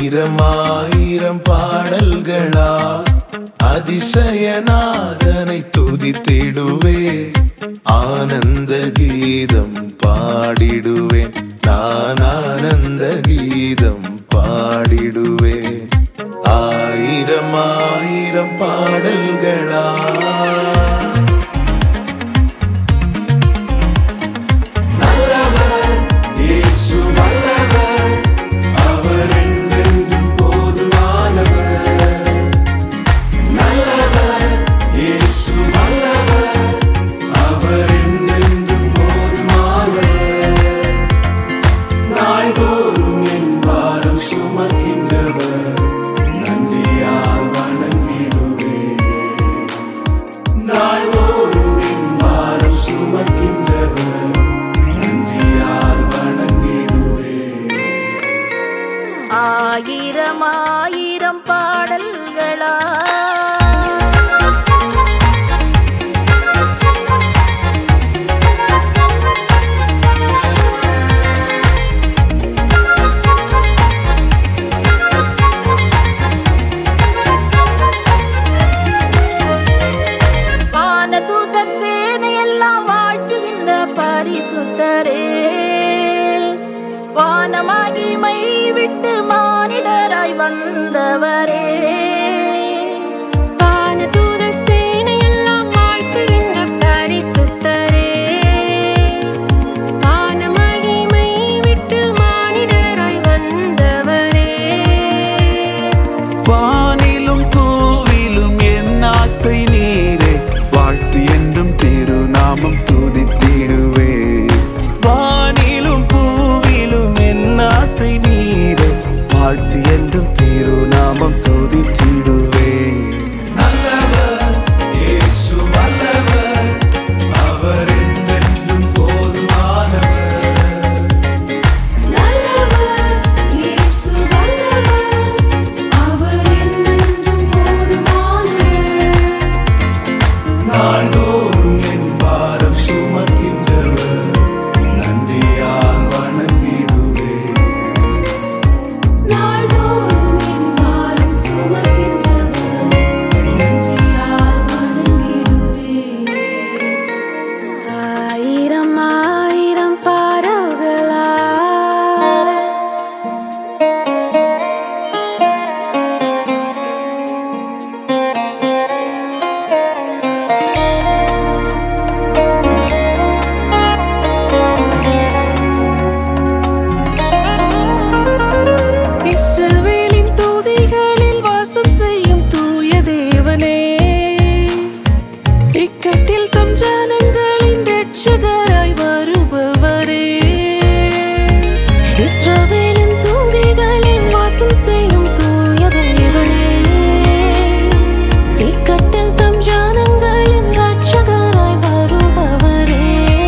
ஆயிரம் ஆயிரம் பாடல்களா அதிசயநாதனை துதித்திடுவே ஆனந்த கீதம் பாடிடுவேன் நான் ஆனந்த கீதம் பாடிடுவேன் ஆயிரம் ஆயிரம் பாடல்களா நல்லவர் இயேசு நல்லவர் அவர் என்றென்றும் போதுமானவர் நல்லவர் இயேசு நல்லவர் அவர் என்றென்றும் போதுமானவர் நாள்தோறும் என் பாரம் சுமக்கின்றவர் நன்றியால் வணங்கிடுவேன் நாள்தோறும் என் பாரம் சுமக்கின்றவர் நன்றியால் வணங்கிடுவேன் ஆயிரம் ஆயிரம் பாடல்களா வானதூதர் சேனையெல்லாம் வாழ்த்துகின்ற பரிசுத்தரே வானமாகிமை விட்டு மானிடராய் வந்தவரே வானதூத சேனையெல்லாம் வாழ்த்துகின்ற பரிசுத்தரே. வானமகிமை விட்டு மானிடராய் வந்தவரே. வானிலும் பூவிலும் என் ஆசை நீரே வாழ்த்து என்றும் திருநாமம் துதித்திடுவே வானிலும் பூவிலும் என் ஆசை நீரே வாழ்த்து என்றும் திருநாமம் துதித்திடுவே நல்லவர் இயேசு வல்லவர் அவர் என்றென்றும் போதுமானவர் நல்லவர், இயேசு வல்லவர், அவர் என்றென்றும் போதுமானவர். நாள்தோறும் என் பாரம் சுமக்கின்றவர் நன்றியால் வணங்கிடுவேன் நாள்தோறும் என் பாரம் சுமக்கின்றவர், நன்றியால் வணங்கிடுவேன். ஆயிரம் ஆயிரம் பாடல்களா இஸ்ரவேலின் தூதிகளில் வாசம் செய்யும் தூய தேவனே இக்கட்டில் தம் ஜனங்களின் ரட்சகராய் வருபவரே இஸ்ரவேலின் தூதிகளில் வாசம் செய்யும் தூய தேவனே இக்கட்டில் தம் ஜனங்களின் ரட்சகராய் வருபவரே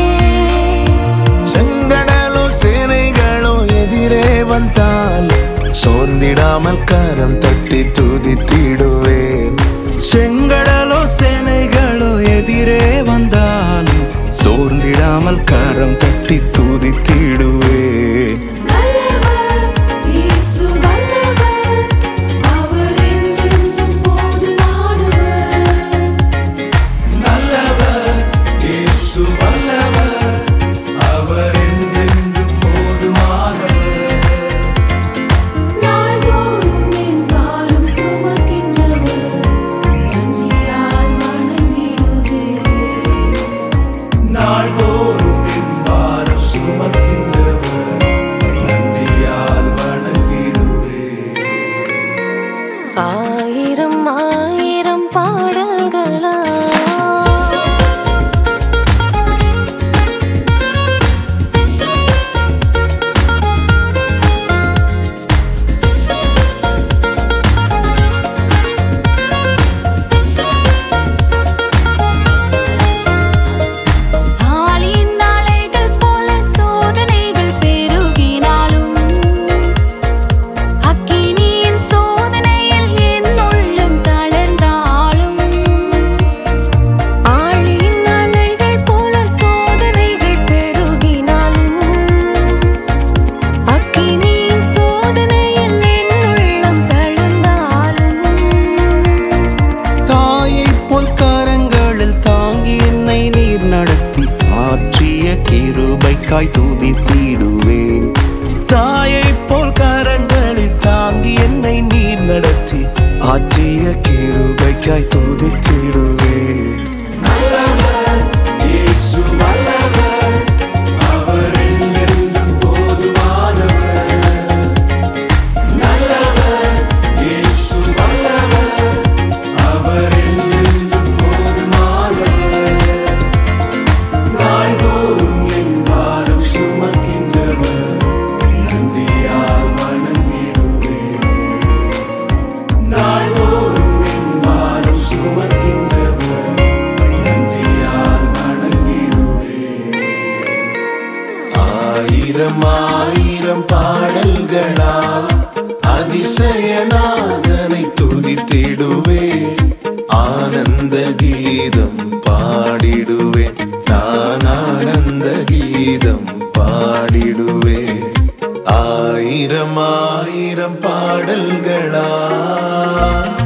செங்கடலோ சேனைகளோ எதிரே வந்தால் சோர்ந்திடாமல் கரம் தட்டி துதித்திடுவேன் செங்கடலோ சேனைகளோ எதிரே வந்தால் சோர்ந்திடாமல் கரம் தட்டி துதித்திடுவேன் நல்லவர் இயேசு வல்லவர் அவர் என்றென்றும் போதுமானவர் நல்லவர் இயேசு வல்லவர் அவர் என்றென்றும் போதுமானவர் நாள்தோறும் என் பாரம் சுமக்கின்றவர் நன்றியால் வணங்கிடுவேன் நாள்தோறும் என் பாரம் சுமக்கின்றவர் நன்றியால் வணங்கிடுவேன் ஆயிரம் ஆயிரம் பாடல்களா ஆளின் நாளைகள் போல சோதனைகள் பெருகினாலும் அக்கினியின் சோதனையில் என் ஆற்றிய கிருபைக்காய் துதித்திடுவே நல்லவர் இயேசு வல்லவர் அவர் என்றென்றும் போதுமானவர் நல்லவர் இயேசு வல்லவர் அவர் என்றென்றும் போதுமானவர் நாள்தோறும் என் பாரம் சுமக்கின்றவர் நன்றியால் வணங்கிடுவேன் நாள்தோறும் என் பாரம் சுமக்கின்றவர் நன்றியால் வணங்கிடுவேன் ஆயிரம் ஆயிரம் பாடல்களா அதிசயநாதனை துதித்திடுவே ஆனந்த கீதம் பாடிடுவேன் நான் ஆனந்த கீதம் பாடிடுவேன் ஆயிரம் ஆயிரம் பாடல்களா